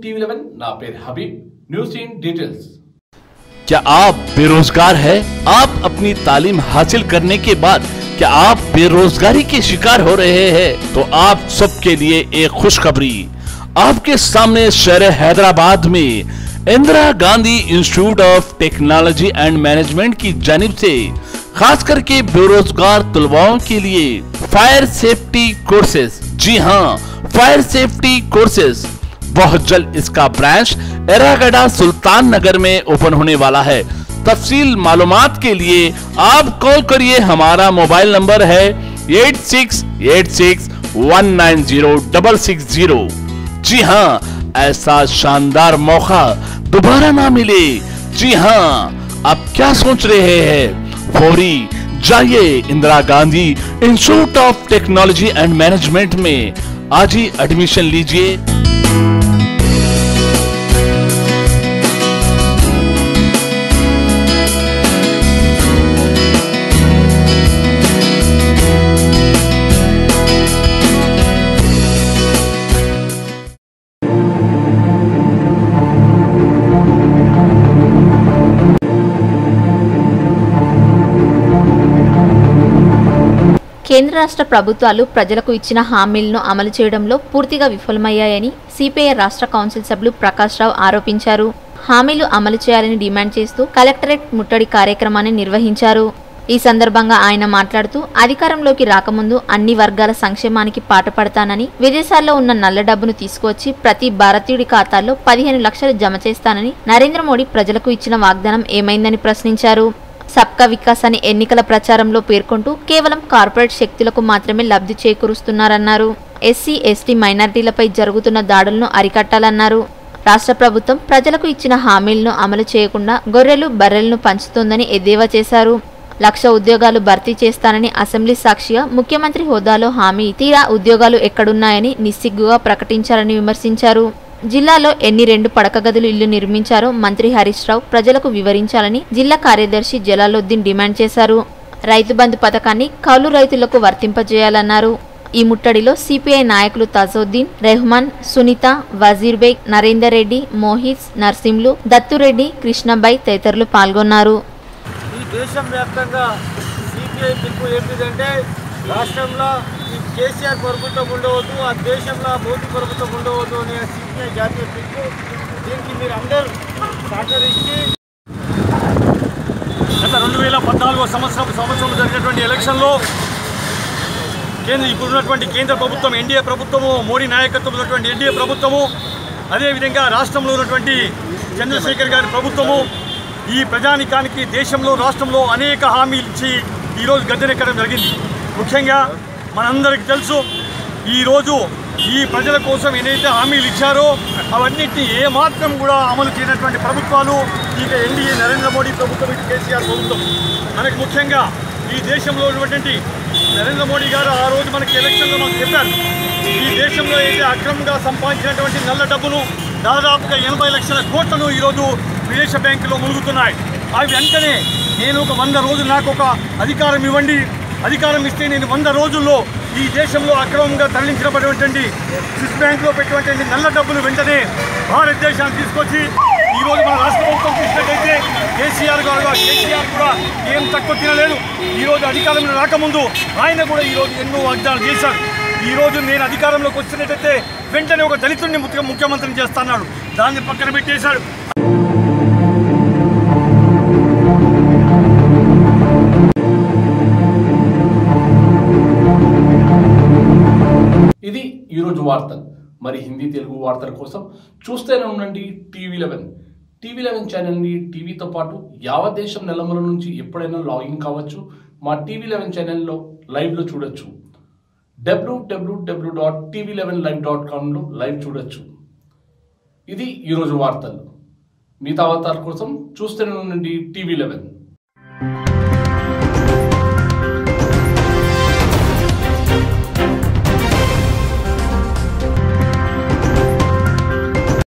TV eleven నా పేరు Habib news in details क्या आप बेरोजगार है आप अपनी तालीम हासिल करने के बाद क्या आप बेरोजगारी के शिकार हो रहे हैं तो आप सबके लिए एक खुशखबरी आपके सामने शहर हैदराबाद में Indira Gandhi institute of technology and management की जानिब से खास करके बेरोजगार तलवाओं के लिए फायर सेफ्टी कोर्सेज जी हाँ फायर सेफ्टी कोर्सेज बहुत जल्द इसका ब्रांच एरागढ़ा सुल्तान नगर में ओपन होने वाला है तफसील मालूमात के लिए आप कॉल करिए हमारा मोबाइल नंबर है eight six eight six one nine zero double six zero जी हाँ ऐसा शानदार मौका दोबारा ना मिले जी हाँ आप क्या सोच रहे हैं फौरी जाइए Indira Gandhi institute of technology and management में आज ही एडमिशन लीजिए కేంద్ర రాష్ట్ర ప్రభుత్వాలు ప్రజలకు ఇచ్చిన హామీలను అమలు చేయడంలో పూర్తిగా విఫలమయ్యాయని సిపిఐ రాష్ట్ర కౌన్సిల్ సభ్యులు ప్రకాష్ రావు ఆరోపించారు హామీలు అమలు చేయాలని డిమాండ్ చేస్తూ కలెక్టరేట్ ముట్టడి కార్యక్రమాన్ని నిర్వహించారు ఈ సందర్భంగా ఆయన మాట్లాడుతూ అధికారంలోకి రాకముందు అన్ని వర్గాల సంక్షేమానికి పాటుపడతానని విదేశాల్లో ఉన్న నల్ల డబ్బును తీసుకువచ్చి ప్రతి భారతీయుడి ఖాతాల్లో పదిహేను లక్షలు జమ చేస్తానని నరేంద్ర మోడీ ప్రజలకు ఇచ్చిన వాగ్దానం ఏమైందని ప్రశ్నించారు సబ్కా వికాస్ అని ఎన్నికల ప్రచారంలో పేర్కొంటూ కేవలం కార్పొరేట్ శక్తులకు మాత్రమే లబ్ధి చేకూరుస్తున్నారన్నారు ఎస్సీ ఎస్టీ మైనారిటీలపై జరుగుతున్న దాడులను అరికట్టాలన్నారు రాష్ట్ర ప్రభుత్వం ప్రజలకు ఇచ్చిన హామీలను అమలు చేయకుండా గొర్రెలు బర్రెలను పంచుతోందని ఎద్దేవా చేశారు లక్ష ఉద్యోగాలు భర్తీ చేస్తానని అసెంబ్లీ సాక్షిగా ముఖ్యమంత్రి హోదాలో హామీ తీరా ఉద్యోగాలు ఎక్కడున్నాయని నిస్సిగ్గుగా ప్రకటించారని విమర్శించారు జిల్లాలో ఎన్ని రెండు పడక గదులు ఇల్లు నిర్మించారో మంత్రి హరీష్ రావు ప్రజలకు వివరించాలని జిల్లా కార్యదర్శి జలాలుద్దీన్ డిమాండ్ చేశారు రైతు బంధు పథకాన్ని కౌలు రైతులకు వర్తింపజేయాలన్నారు ఈ ముట్టడిలో సిపిఐ నాయకులు తజుద్దీన్ రెహమాన్ సునీత వజీర్ బేగ్ నరేందర్ రెడ్డి మోహిత్ నర్సింలు దత్తురెడ్డి కృష్ణబాయ్ తదితరులు పాల్గొన్నారు ఈ దేశం వ్యాప్తంగా సిపిఐ పిలుపు ఏంటిదంటే రాష్ట్రంలో ఈ కేసీఆర్ ప్రభుత్వం ఉండవద్దు ఆ దేశంలో మోదీ ప్రభుత్వం ఉండవద్దు అనే సిపిఐ జాతీయ పిలుపు దీనికి మీరు అందరూ సహకరించి గత రెండు వేల పద్నాలుగో సంవత్సరం సంవత్సరం జరిగినటువంటి ఎలక్షన్లో కేంద్ర ఇప్పుడున్నటువంటి కేంద్ర ప్రభుత్వం ఎన్డీఏ ప్రభుత్వము మోడీ నాయకత్వంలో ఉన్నటువంటి ఎన్డీఏ ప్రభుత్వము అదేవిధంగా రాష్ట్రంలో ఉన్నటువంటి చంద్రశేఖర్ గారి ప్రభుత్వము ఈ ప్రజానికానికి దేశంలో రాష్ట్రంలో అనేక హామీలు ఇచ్చి ఈరోజు గద్దెనెక్కడం జరిగింది ముఖ్యంగా మనందరికీ తెలుసు ఈరోజు ఈ ప్రజల కోసం ఏదైతే హామీలు ఇచ్చారో అవన్నిటిని ఏమాత్రం కూడా అమలు చేయనటువంటి ప్రభుత్వాలు ఇక ఎన్డీఏ నరేంద్ర మోడీ ప్రభుత్వం ఇటు కేసీఆర్ ప్రభుత్వం మనకు ముఖ్యంగా ఈ దేశంలో ఉన్నటువంటి నరేంద్ర మోడీ గారు ఆ రోజు మనకి ఎలక్షన్లో మనకు చెప్పారు ఈ దేశంలో అయితే అక్రమంగా సంపాదించినటువంటి నల్ల డబ్బును దాదాపుగా ఎనభై లక్షల కోట్లను ఈరోజు విదేశ బ్యాంకులో మునుగుతున్నాయి అవి వెంటనే నేను ఒక వంద రోజులు నాకు ఒక అధికారం ఇవ్వండి అధికారం ఇస్తే నేను వంద రోజుల్లో ఈ దేశంలో అక్రమంగా తరలించబడినటువంటి స్విస్ బ్యాంకులో పెట్టినటువంటి నల్ల డబ్బులు వెంటనే భారతదేశానికి తీసుకొచ్చి ఈ రోజు మన రాష్ట్ర ప్రభుత్వం చూసినట్టయితే కేసీఆర్ గారు కేసీఆర్ కూడా ఏం తక్కువ తినలేదు ఈ రోజు అధికారంలో రాకముందు ఆయన కూడా ఈ రోజు ఎన్నో వాగ్దానాలు చేశారు ఈ రోజు నేను అధికారంలోకి వచ్చినట్టయితే వెంటనే ఒక దళితుడిని ముఖ్య ముఖ్యమంత్రిని చేస్తాన్నాడు దాన్ని పక్కన పెట్టేశాడు ఇది ఈరోజు వార్తలు మరి హిందీ తెలుగు వార్తల కోసం చూస్తూనే ఉండండి టీవీ లెవెన్ టీవీ లెవెన్ ఛానల్ని టీవీతో పాటు యావత్ దేశం నెలమల నుంచి ఎప్పుడైనా లాగిన్ కావచ్చు మా టీవీ లెవెన్ ఛానల్లో లైవ్లో చూడొచ్చు W W W dot TV eleven live dot కామ్లో లైవ్ చూడొచ్చు ఇది ఈరోజు వార్తలు మిగతా వార్తల కోసం చూస్తూనే ఉండండి టీవీ లెవెన్